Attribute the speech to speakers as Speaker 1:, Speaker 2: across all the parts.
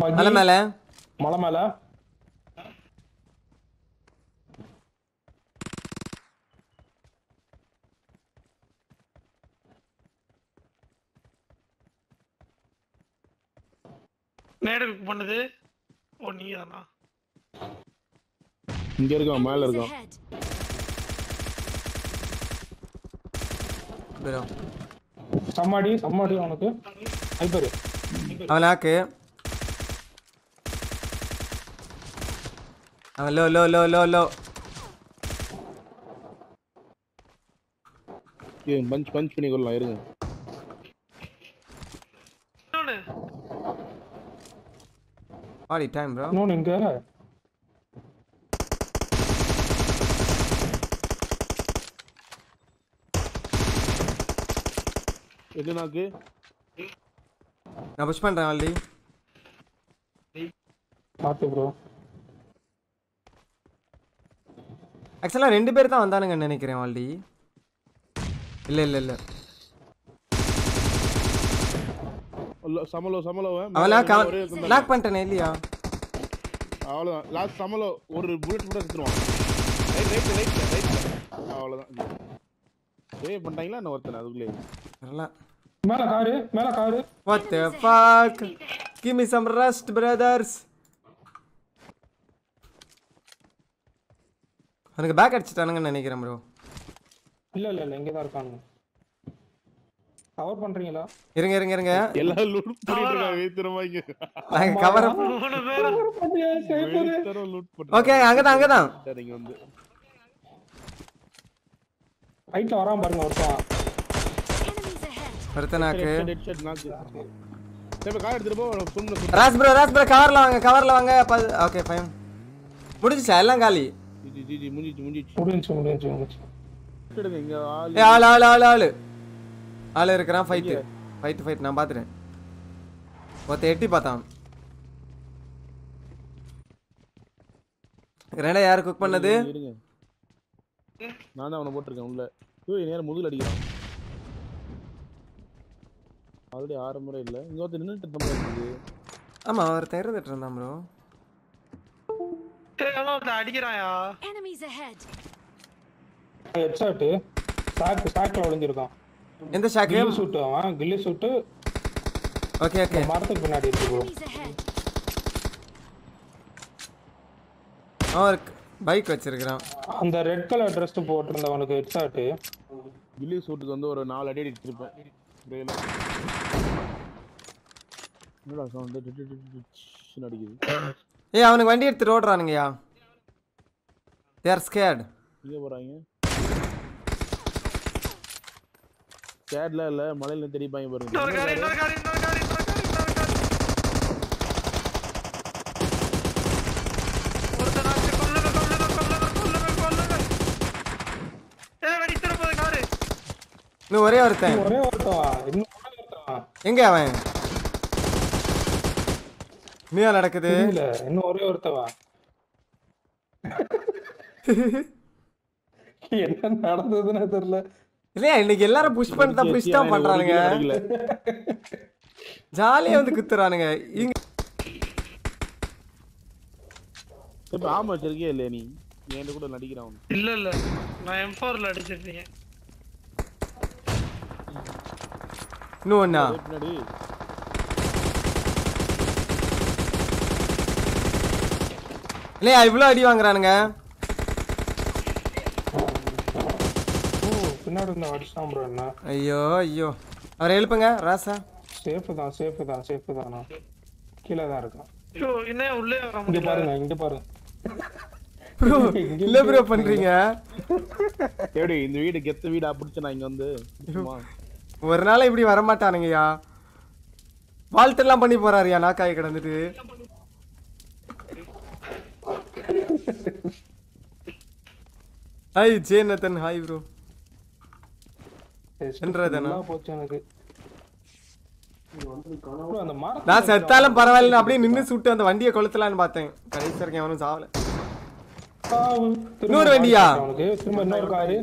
Speaker 1: Buggy,
Speaker 2: மலை மேல
Speaker 1: மலை மேல
Speaker 3: நேடு பண்ணுது ஓ நீ தானா
Speaker 4: இங்க இருக்கான் மேல
Speaker 5: Enemies
Speaker 4: இருக்கான்
Speaker 5: ahead.
Speaker 2: bro.
Speaker 1: சம்மாடி சம்மாடி அவனுக்கு ஹைப்பர்
Speaker 2: அவன் லாக்கு அவன் low low low low low
Speaker 4: punch punch பண்ணி கொள்ளலாம் இருங்க
Speaker 3: இன்னொன்னு
Speaker 2: ஆடி டைம் ப்ரோ
Speaker 1: இன்னொன்னு இங்க
Speaker 4: எது நாக்கு
Speaker 2: நான் புஷ் பண்றேன் ஆல்ரெடி
Speaker 1: பார்த்து ப்ரோ
Speaker 2: ஆக்சுவலாக ரெண்டு பேர் தான் வந்தானுங்கன்னு நினைக்கிறேன் ஆல்ரெடி இல்லை இல்லை இல்லை
Speaker 4: இல்ல, சமலோ சமலோ
Speaker 2: அவன் லாக் லாக் பண்ணிட்டேனே இல்லையா
Speaker 4: அவ்வளவுதான் லாஸ்ட் சமலோ ஒரு புல்லட் கூட எடுத்துருவான் ரைட் ரைட் ரைட் ரைட் அவ்வளவுதான் சேவ் பண்ணிட்டாங்களா என்ன ஒருத்தனை அதுக்குள்ளே
Speaker 2: வரல
Speaker 1: மேல காரு மேல car
Speaker 2: What the fuck? Give me some rest, brothers. அவனுக்கு பேக் அடிச்சிட்டானுங்கன்னு நினைக்கிறேன் ப்ரோ
Speaker 1: இல்ல இல்ல இல்ல இங்க தான் இருக்கானுங்க கவர் பண்றீங்களா
Speaker 2: இருங்க இருங்க இருங்க
Speaker 4: எல்லாம் லூட் பண்ணிட்டு இருக்காங்க வைத்திரமா இங்க
Speaker 2: நாங்க கவர்
Speaker 3: மூணு பேர்
Speaker 4: வைத்திரம் லூட் பண்ணிட்டு
Speaker 2: ஓகே அங்கதான் அங்கதான்
Speaker 4: இங்க வந்து
Speaker 1: ரைட்ல வராம பாருங்க ஒருத்தன்
Speaker 5: Enemies ahead.
Speaker 2: ஒருத்தனாக்கு
Speaker 4: ஹெட் ஷாட் நாக்கு சரி கார் எடுத்துட்டு போ சும்மா சும்மா
Speaker 2: ராஸ் ப்ரோ ராஸ் ப்ரோ கவர்ல வாங்க கவர்ல வாங்க ஓகே ஃபைன் முடிஞ்சிச்சா எல்லாம் காலி
Speaker 4: ஜி ஜி ஜி முடிஞ்சிச்சு முடிஞ்சிச்சு
Speaker 1: முடிஞ்சு முடிஞ்சு முடிஞ்சு
Speaker 4: எடுங்க இங்க ஆள்
Speaker 2: ஏ ஆள் ஆள் ஆள் ஆள் ஆள் இருக்கிறான் ஃபைட்டு ஃபைட்டு ஃபைட் நான் பார்த்துட்டேன் ஒருத்த எட்டி பார்த்தான் ரெண்டா யார் குக் பண்ணது
Speaker 4: இருங்க நான் தான் அவனை போட்டிருக்கேன் உள்ள ஐயோ நேரம் முதுகுல அடிக்கிறான் ஆல்ரெடி ஆறு முறை இல்ல இங்க ஒருத்தர் நின்னுட்டு நம்ம இருக்குது
Speaker 2: ஆமா ஒருத்தன் இருந்துட்டு இருந்தான் ப்ரோ
Speaker 3: எல்லாம் ஒருத்தன் அடிக்கிறாயா
Speaker 5: Enemies ahead.
Speaker 1: ஹெட்ஷாட் ஸ்டாக் ஸ்டாக்ல ஒளிஞ்சிருக்கான்
Speaker 2: எந்த ஷாக்கு
Speaker 1: கில்லி சூட் அவன் கில்லி சூட்டு
Speaker 2: ஓகே ஓகே
Speaker 1: மரத்துக்கு பின்னாடி இருக்கு ப்ரோ
Speaker 5: Enemies ahead.
Speaker 2: அவன் பைக் வச்சிருக்கிறான்
Speaker 1: அந்த ரெட் கலர் ட்ரெஸ் போட்டிருந்தவனுக்கு ஹெட்ஷாட்
Speaker 4: கில்லி சூட்டுக்கு வந்து ஒரு நாலு அடி அடிச்சிருப்பேன் ரயில என்னடா சவுண்ட் அடிக்குது
Speaker 2: ஏய் அவனுக்கு வண்டி எடுத்துட்டு ஓடுறானுங்கய்யா தேர் ஸ்கேட்
Speaker 4: எங்க போறாங்க கேட்ல இல்ல மலையில தெரிப்பாங்க
Speaker 3: இன்னொரு கார்
Speaker 4: பாருங்க
Speaker 3: இன்னொரு கார் இன்னொரு கார் இன்னொரு கார் இன்னொரு கார் ஒருத்தனாச்சு கொல்லுங்க கொல்லுங்க கொல்லுங்க கொல்லுங்க கொல்லுங்க ஏ வெடி திரும்ப காரு
Speaker 2: இன்னும் ஒரே ஒருத்தன்
Speaker 1: ஒரே ஒருத்தவன் இன்னும் ஒரே ஒருத்தவன்
Speaker 2: எங்க அவன் நீயா நடக்குது
Speaker 1: இல்ல இன்னும் ஒரே ஒருத்தவன் என்ன நடந்ததுன்னு தெரியல
Speaker 2: இல்லையா இன்னைக்கு எல்லாரும் புஷ் பண்ணி தான் புஷ் தான் பண்றானுங்க
Speaker 4: அடிக்கல
Speaker 2: ஜாலியா வந்து குத்துறானுங்க இங்க
Speaker 4: இப்ப ஆமா வச்சிருக்கே இல்லையா நீ என்கிட்ட கூட நடிக்கிறான் அவன்.
Speaker 3: இல்ல இல்ல நான் M4ல அடிச்சிருக்கேன்
Speaker 2: இன்னும் ஒண்ணா
Speaker 4: அதே பின்னாடி
Speaker 2: இல்லையா இவ்வளோ அடி வாங்குறானுங்க
Speaker 1: ஓ பின்னாடி இருந்த அடிச்சான் ப்ரோ என்ன
Speaker 2: ஐயோ ஐயோ அவரை எழுப்புங்க ராசா
Speaker 1: சேஃபு தான் சேஃபு தான் சேஃபு தான் நான் கீழே தான் இருக்கான்
Speaker 3: ஐயோ இன்னும் உள்ளே வர
Speaker 1: இங்க
Speaker 3: முடியல
Speaker 1: பாருங்க இங்க பாருங்க
Speaker 2: ப்ரோ இல்ல ப்ரோ பண்றீங்க
Speaker 4: எப்படி இந்த வீடு கெத்த வீடா பிடிச்ச நான் இங்க வந்து சும்மா.
Speaker 2: ஒரு நாள் இப்படி வரமாட்டானுங்கய்யா வாழ்த்தெல்லாம் பண்ணி போறாருயா நாக்காய் கிடந்துட்டு ஹாய் ஜேனத்தன் ஹாய் ப்ரோ என்றதானா?
Speaker 1: நல்லா போச்சு எனக்கு bro, அந்த மரத்துல
Speaker 2: நான் செத்தாலும் பரவாயில்ல அப்படியே நின்னு சுட்டு அந்த வண்டியை கொளுத்தலான்னு பார்த்தேன் கடைசி வரைக்கும் அவனும் சாவல
Speaker 1: சாவு. திரும்ப
Speaker 2: இன்னொரு வண்டியா?
Speaker 1: அவனுக்கு திரும்ப இன்னொரு காரு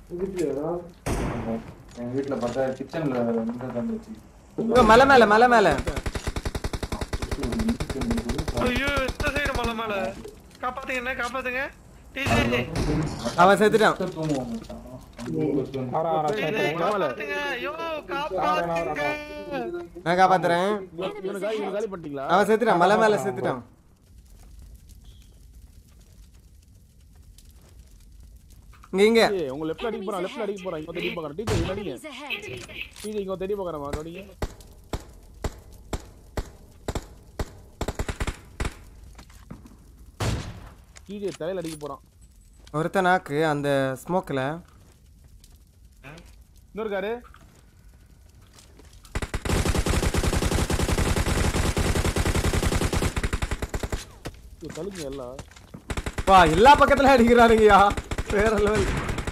Speaker 6: எங்க வீட்டுல பார்த்தா கிச்சன்ல இந்த தந்துச்சு
Speaker 2: இங்க மலை மேல மலை மேல
Speaker 3: ஐயோ இந்த சைடு மலை மேல காப்பாத்துங்க என்ன காப்பாத்துங்க டிஜே
Speaker 2: அவன் செத்துட்டான்
Speaker 6: தூங்குவோம் மச்சான்.
Speaker 1: ஆறா ஆறா
Speaker 3: டிஜே
Speaker 1: சரி
Speaker 3: காப்பாத்துங்க ஐயோ காப்பாத்துங்க
Speaker 2: நான் காப்பாத்துறேன்
Speaker 4: இவனை காலி இவனை காலி பண்ணிட்டீங்களா
Speaker 2: அவன் செத்துட்டான் மலை மேல செத்துட்டான் இங்க இங்க
Speaker 4: ஏய், உங்க லெஃப்ட்ல அடிக்க போறான் லெஃப்ட்ல அடிக்க போறான் இங்க தேடி பார்க்கறேன் டீச்சர் இங்க அடிங்க
Speaker 5: Enemies ahead.
Speaker 4: டீச்சர் இங்க தேடி பார்க்கறேன் அடிங்க டீச்சர் தலையில அடிக்க போறான்
Speaker 2: ஒருத்த நாக்கு அந்த ஸ்மோக்கில்
Speaker 4: இன்னொரு காரு ஐயோ, தள்ளுங்க எல்லாம்
Speaker 2: வா எல்லா பக்கத்துல அடிக்கிறானுங்கயா வேற லெவல்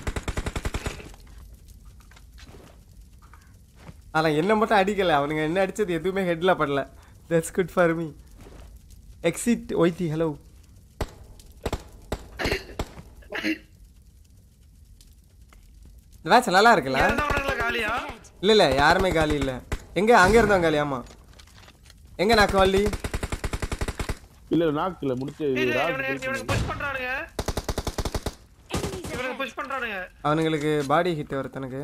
Speaker 2: ஆனா என்ன மட்டும் அடிக்கல அவனுங்க என்ன அடிச்சது எதுவுமே ஹெட்ல படல that's good for me exit ஒய்த்தி ஹலோ இந்த மேட்ச் நல்லா இருக்குல்ல
Speaker 3: இறந்தவனுங்களா காலியா
Speaker 2: இல்ல இல்ல யாருமே காலி இல்ல எங்க அங்க இருந்தவங்க காலி ஆமா எங்க நாக்கு வள்ளி
Speaker 4: இல்ல நாக்கு இல்ல முடிச்சு
Speaker 3: டிஜே
Speaker 4: ராக்
Speaker 3: இவனுக்கு இவனுக்கு புஷ் பண்றானுங்க
Speaker 5: Enemies
Speaker 3: இவனுக்கு
Speaker 5: ahead.
Speaker 3: புஷ் பண்றானுங்க
Speaker 2: அவனுங்களுக்கு பாடி ஹிட் ஒருத்தனுக்கு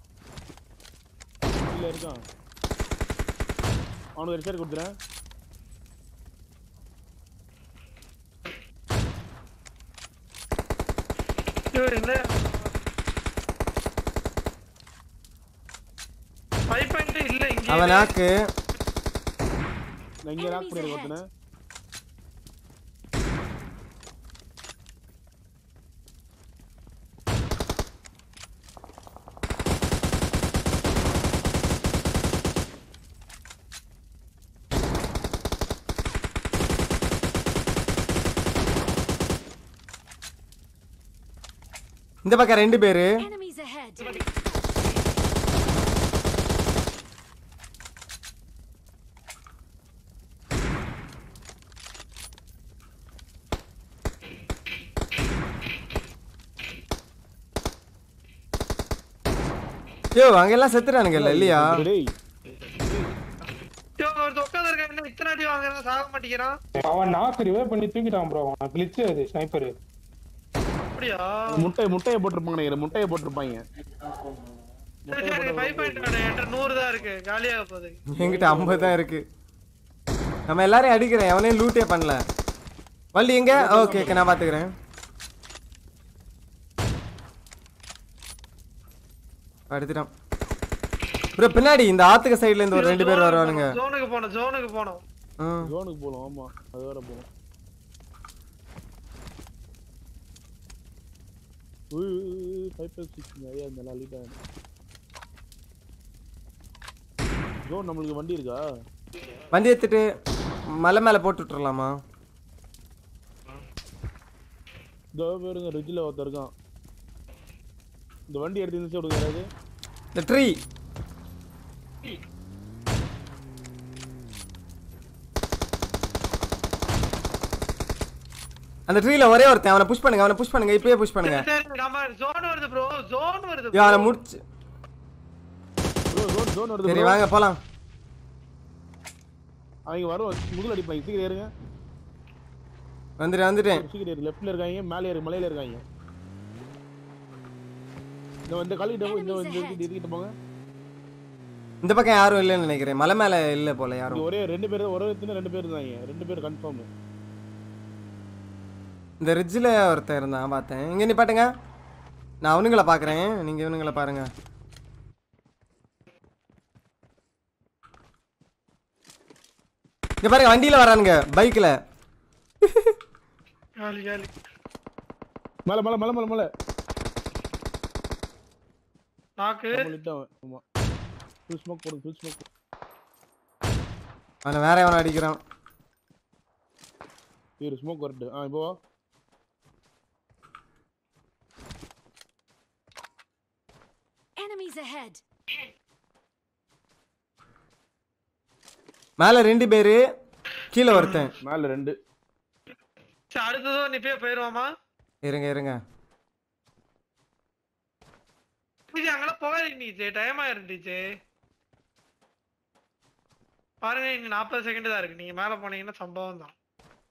Speaker 4: இல்ல இருக்கான் அவனுக்கு ரிசர்ச் கொடுத்துறேன்
Speaker 3: இவர் என்ன ஃபைவ் பாயிண்ட் இல்ல இங்க
Speaker 2: அவன் நாக்கு
Speaker 4: நான் இங்க ராக் பண்ணி கொடுத்தேன்
Speaker 2: இந்த பக்கம் ரெண்டு பேரு
Speaker 5: Enemies ahead.
Speaker 2: யோ அங்கெல்லாம் செத்துறானுங்கல்ல இல்லையா
Speaker 4: டேய்
Speaker 3: ஐயோ, ஒருத்தன் உட்கார்ந்து இருக்கான் என்ன இத்தனை அடி வாங்குறான் சாக மாட்டேங்கிறான்
Speaker 1: அவன் நாக்கு ரிவைவ் பண்ணி தூக்கிட்டான் ப்ரோ அவன் கிளிச்சு அது ஸ்னைப்பர்
Speaker 3: அப்படியா
Speaker 4: முட்டை முட்டையை போட்டிருப்பாங்க நினைக்கிறேன் முட்டையை போட்டிருப்பாங்க
Speaker 3: சரி சரி ஃபைவ் பாயிண்ட் வேணும் என்கிட்ட நூறு தான் இருக்கு காலியாக போகுது
Speaker 2: என்கிட்ட ஐம்பது தான் இருக்கு நம்ம எல்லாரையும் அடிக்கிறேன் எவனையும் லூட்டே பண்ணல வள்ளி எங்க ஓகே ஓகே நான் பாத்துக்கிறேன் எடுத்துட்டான் ப்ரோ பின்னாடி இந்த ஆத்துக்கு சைடுல இருந்து ஒரு ரெண்டு பேர் வருவானுங்க
Speaker 3: ஜோனுக்கு போனோம் ஜோனுக்கு போனோம்
Speaker 2: ஆ.
Speaker 4: ஜோனுக்கு போகலாம் ஆமா அது வேற போகலாம் ஃபைவ் ஃபைவ் சிக்ஸ் நிறைய இந்த லாலிட்டா ஜோன் நம்மளுக்கு வண்டி இருக்கா
Speaker 2: வண்டி எடுத்துட்டு மலை மேல போட்டு விட்டுறலாமா
Speaker 4: இதோ பேருங்க ரிட்ஜில் ஒருத்தர் இருக்கான் இந்த வண்டி எடுத்து இருந்துச்சு விடுங்க யாராவது
Speaker 2: இந்த ட்ரீ அந்த ட்ரீல ஒரே ஒருத்தன் அவனை புஷ் பண்ணுங்க அவனை புஷ் பண்ணுங்க இப்பயே புஷ் பண்ணுங்க
Speaker 3: சரி நம்ம ஜோன் வருது ப்ரோ ஜோன் வருது
Speaker 2: ஐயோ, அவனை முடிச்சு
Speaker 4: ப்ரோ ஜோன் ஜோன் வருது
Speaker 2: சரி
Speaker 4: bro.
Speaker 2: வாங்க போலாம்
Speaker 4: அவங்க வரும் முதல் அடிப்பாங்க சீக்கிரம் ஏறுங்க
Speaker 2: வந்துட்டேன் வந்துட்டேன்
Speaker 4: சீக்கிரம் ஏறு லெஃப்ட்ல இருக்காங்க மேலே ஏறு மலையில இருக்காங்க இந்த இந்த கழுவிட்ட போ- இந்த இந்த இதுக்கிட்ட இதுக்கிட்ட போங்க
Speaker 2: இந்த பக்கம் யாரும் இல்லைன்னு நினைக்கிறேன் மலை மேல இல்ல போல
Speaker 4: இங்க
Speaker 2: யாரும்
Speaker 4: ஒரே ரெண்டு பேர் ஒரே இடத்துல ரெண்டு பேர் இருந்தாங்க ரெண்டு பேர் கன்ஃபார்ம்
Speaker 2: இந்த ரிட்ஜில் ஒருத்தன் இருந்தான் பார்த்தேன் இங்க நிப்பாட்டுங்க நான் அவனுங்கள பார்க்குறேன் நீங்க இவனுங்கள பாருங்க இங்க பாருங்க வண்டியில வரானுங்க பைக்ல
Speaker 3: காலி காலி
Speaker 4: மேல மேல மேல மேல மேல
Speaker 3: நாக்கு
Speaker 4: நம்ம லிட்டான் ஆமா ஃபுல் ஸ்மோக் போடுங்க ஃபுல் ஸ்மோக்
Speaker 2: அவனை வேற எவனை அடிக்கிறான்
Speaker 4: இரு ஸ்மோக் வரட்டு ஆ இப்போ வா.
Speaker 5: Enemies ahead.
Speaker 2: மேல ரெண்டு பேரு கீழே ஒருத்தன்
Speaker 4: மேல ரெண்டு
Speaker 3: சரி அடுத்ததும் நீ போய் போயிருவாமா
Speaker 2: இருங்க இருங்க
Speaker 3: போகாதீங்க டிஜே டைம் ஆயிரும் டிஜே பாருங்க இங்க நாற்பது செகண்ட் தான் இருக்கு நீங்க மேல போனீங்கன்னா சம்பவம் தான்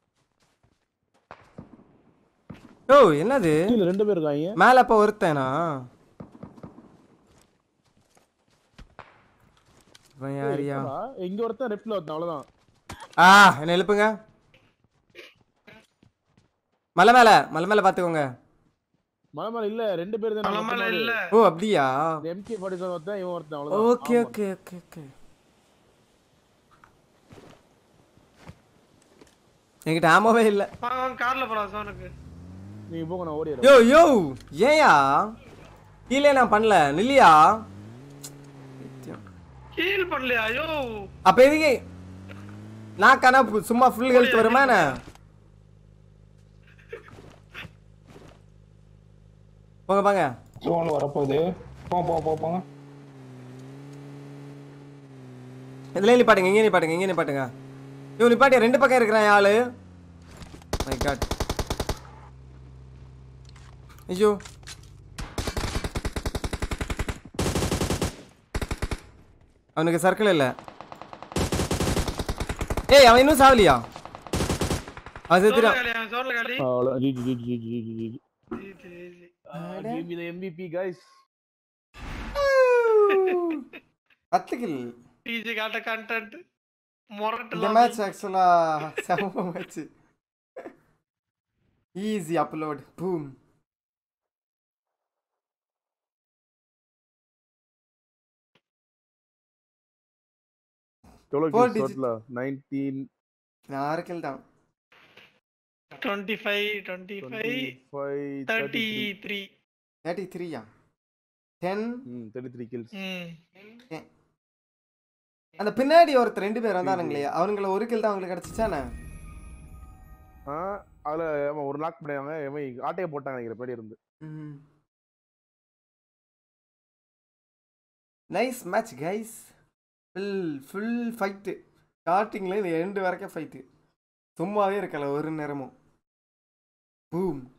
Speaker 2: ஓ என்னது
Speaker 4: கீழே ரெண்டு பேர் இருக்காங்க
Speaker 2: மேல இப்ப ஒருத்தனா இவன் யாரியா
Speaker 4: என்னடா, இங்க ஒருத்தன் லெஃப்ட்ல ஒருத்தன் அவ்வளவுதான்
Speaker 2: ஆ என்ன எழுப்புங்க மலை மேல மலை மேல பாத்துக்கோங்க
Speaker 4: மலை மேல இல்ல ரெண்டு பேர் தான்
Speaker 3: நம்மள இல்ல
Speaker 2: ஓ அப்படியா
Speaker 4: எம்கே ஃபார்ட்டி செவன் ஒருத்தன் இவன் ஒருத்தன் அவ்வளவுதான்
Speaker 2: ஓகே
Speaker 4: ஆமா.
Speaker 2: ஓகே ஓகே ஓகே என்கிட்ட ஆமாவே இல்ல
Speaker 3: வாங்க வாங்க கார்ல போலாம் சோனுக்கு
Speaker 4: நீங்க போங்க நான் ஓடிடுறேன்
Speaker 2: யோ யோ ஏயா கீழே நான் பண்ணல நில்லியா
Speaker 3: ஹீல் பண்ணலையா ஐயோ
Speaker 2: அப்ப எதுக்கு நான் கணா சும்மா ஃபுல் ஹெல்த் வருமா என்ன போங்க போங்க
Speaker 1: ஜோன் வரப்போகுது போங்க போங்க போங்க போங்க
Speaker 2: இதுல நிப்பாட்டுங்க இங்கே நிப்பாட்டுங்க இங்கே நிப்பாட்டுங்க ஐயோ நிப்பாட்டி ரெண்டு பக்கம் இருக்கிறான் ஆளு மை காட் ஐயோ அவனுக்கு சர்க்கிள் இல்ல ஏய் அவன் இன்னும் சாவலியா அவன்
Speaker 3: சோர்ல
Speaker 2: செத்துட்டான்
Speaker 3: காலி அவன் சோர்ல காலி
Speaker 4: அவ்வளவு G G G G G G
Speaker 3: Easy, easy.
Speaker 4: give me the MVP guys
Speaker 2: பத்து கில்
Speaker 3: டிஜே காட்ட கண்டென்ட் மொரட்டு
Speaker 2: இந்த மேட்ச் ஆக்சுவலா செம மேட்ச் ஈஸி அப்லோட் பூம்
Speaker 4: எவ்வளவு
Speaker 2: Four
Speaker 4: kills
Speaker 2: digit.
Speaker 4: total ஆ? 19
Speaker 2: ஆறு கில் தான்
Speaker 3: twenty five twenty five
Speaker 4: 25
Speaker 3: thirty
Speaker 4: 33
Speaker 3: three
Speaker 2: thirty த்ரீயா டென்
Speaker 4: ம் 33 kills
Speaker 3: ம்
Speaker 2: அந்த பின்னாடி ஒருத்தர் ரெண்டு பேர் வந்தானுங்களே அவனுங்கள ஒரு கில் தான் அவங்களுக்கு கிடைச்சிச்சானே
Speaker 4: ஆ அதுல ஆமா ஒரு லாக் பண்ணியாங்க இவன் ஆட்டைய போட்டாங்க நினைக்கிறேன் பேடி இருந்து
Speaker 2: nice match guys full full fight ஸ்டார்டிங்ல இந்த எண்டு வரைக்கும் ஃபைட்டு சும்மாவே இருக்கல ஒரு நேரமும் பூம்